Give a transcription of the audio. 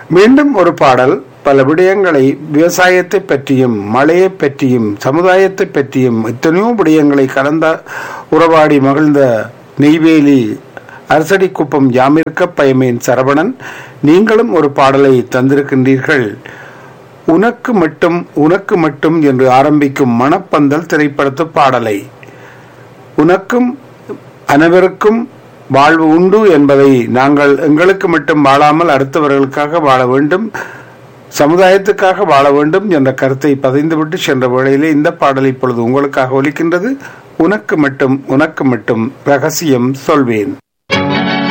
மீண்டும் ஒரு பாடல் பல விடயங்களை விவசாயத்தை பற்றியும் மழையை பற்றியும் சமுதாயத்தை பற்றியும் எத்தனையோ விடயங்களை கலந்த உறவாடி மகிழ்ந்த நெய்வேலி அரசடிக்குப்பம் யாமிருக்க பயமேன் சரவணன் நீங்களும் ஒரு பாடலை தந்திருக்கின்றீர்கள் உனக்கு மட்டும் உனக்கு மட்டும் என்று ஆரம்பிக்கும் மணப்பந்தல் திரைப்படத்து பாடலை உனக்கும் அனைவருக்கும் வாழ்வு உண்டு என்பதை நாங்கள் எங்களுக்கு மட்டும் வாழாமல் அடுத்தவர்களுக்காக வாழ வேண்டும் சமுதாயத்துக்காக வாழ வேண்டும் என்ற கருத்தை பதிந்துவிட்டு சென்ற வேளையிலே இந்த பாடல் இப்பொழுது உங்களுக்காக ஒலிக்கின்றது உனக்கு மட்டும் உனக்கு மட்டும் ரகசியம் சொல்வேன்